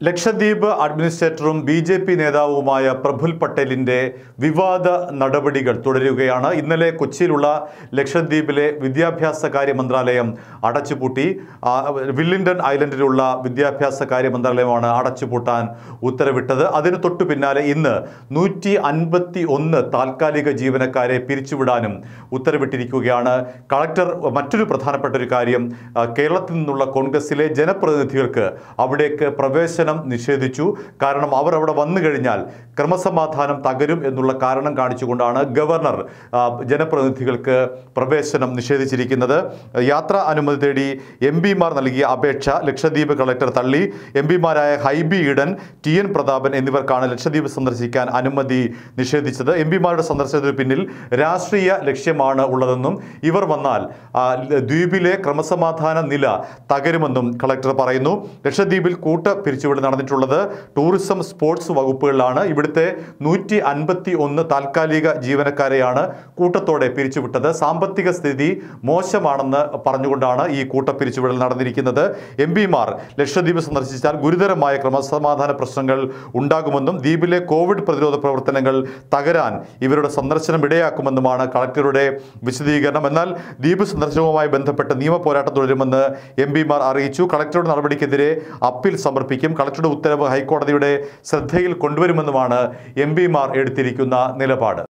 ലക്ഷദ്വീപ് അഡ്മിനിസ്ട്രേറ്ററും B J P നേതാവുമായ പ്രഫുൽ പട്ടേലിന്റെ വിവാദ നടപടികൾ തുടരുകയാണ് ഇന്നലെ കൊച്ചിയിലുള്ള ലക്ഷദ്വീപിലെ വിദ്യാഭ്യാസ കാര്യ മന്ത്രാലയം അടച്ചുപൂട്ടി ആ, വില്ലിംഗ്ടൺ ഐലൻഡിലുള്ള വിദ്യാഭ്യാസ കാര്യ മന്ത്രാലയമാണ് അടച്ചുപൂട്ടാൻ ഉത്തരവിട്ടത് അതിന് തൊട്ടു പിന്നാലെ ഇന്ന് നൂറ്റി അൻപത്തി ഒന്ന് താൽക്കാലിക ജീവനക്കാരെ പിരിച്ചുവിടാനും ഉത്തരവിട്ടിരിക്കുകയാണ് കളക്ടർ മറ്റൊരു പ്രധാനപ്പെട്ട ഒരു കാര്യം ആ, കേരളത്തിൽ നിന്നുള്ള കോൺഗ്രസിലെ ജനപ്രതിനിധികൾക്ക് അവിടേക്ക് പ്രവേശനം നിഷേധിച്ചു കാരണം അവർ അവിടെ വന്നു കഴിഞ്ഞാൽ ക്രമസമാധാനം തകരും എന്നുള്ള കാരണം കാണിച്ചുകൊണ്ടാണ് ഗവർണർ ആ, ജനപ്രതിനിധികൾക്ക് പ്രവേശനം നിഷേധിച്ചിരിക്കുന്നത് യാത്രാ അനുമതി തേടി എം പിമാർ നൽകിയ അപേക്ഷ ലക്ഷദ്വീപ് കളക്ടർ തള്ളി എം പിമാരായ ഹൈബി ഈഡൻ ടി എൻ പ്രതാപൻ എന്നിവർക്കാണ് ലക്ഷദ്വീപ് സന്ദർശിക്കാൻ അനുമതി നിഷേധിച്ചത് എം പിമാരുടെ സന്ദർശനത്തിന് പിന്നിൽ രാഷ്ട്രീയ ലക്ഷ്യമാണ് ഉള്ളതെന്നും ഇവർ വന്നാൽ ആ, ദ്വീപിലെ ക്രമസമാധാന നില തകരുമെന്നും കളക്ടർ പറയുന്നു ലക്ഷദ്വീപിൽ കൂട്ട പിരിച്ചുവിടൽ നടന്നിട്ടുള്ളത് ടൂറിസം സ്പോർട്സ് വകുപ്പുകളിലാണ് ഇവിടുത്തെ നൂറ്റി അൻപത്തി ഒന്ന് താൽക്കാലിക ജീവനക്കാരെയാണ് കൂട്ടത്തോടെ പിരിച്ചുവിട്ടത് സാമ്പത്തിക സ്ഥിതി മോശമാണെന്ന് പറഞ്ഞുകൊണ്ടാണ് ഈ കൂട്ട പിരിച്ചുവിടൽ നടന്നിരിക്കുന്നത് എം പിമാർ ലക്ഷദ്വീപ് സന്ദർശിച്ചാൽ ഗുരുതരമായ ക്രമസമാധാന പ്രശ്നങ്ങൾ ഉണ്ടാകുമെന്നും ദ്വീപിലെ കോവിഡ് പ്രതിരോധ പ്രവർത്തനങ്ങൾ തകരാൻ ഇവരുടെ സന്ദർശനം ഇടയാക്കുമെന്നുമാണ് കളക്ടറുടെ വിശദീകരണം എന്നാൽ ദ്വീപ് സന്ദർശനവുമായി ബന്ധപ്പെട്ട് നിയമ പോരാട്ടം തുടരുമെന്ന് എം പിമാർ അറിയിച്ചു കളക്ടറുടെ നടപടിക്കെതിരെ അപ്പീൽ സമർപ്പിക്കും കളക്ടറുടെ ഉത്തരവ് ഹൈക്കോടതിയുടെ ശ്രദ്ധയിൽ കൊണ്ടുവരുമെന്നുമാണ് എം പിമാർ എടുത്തിരിക്കുന്ന നിലപാട്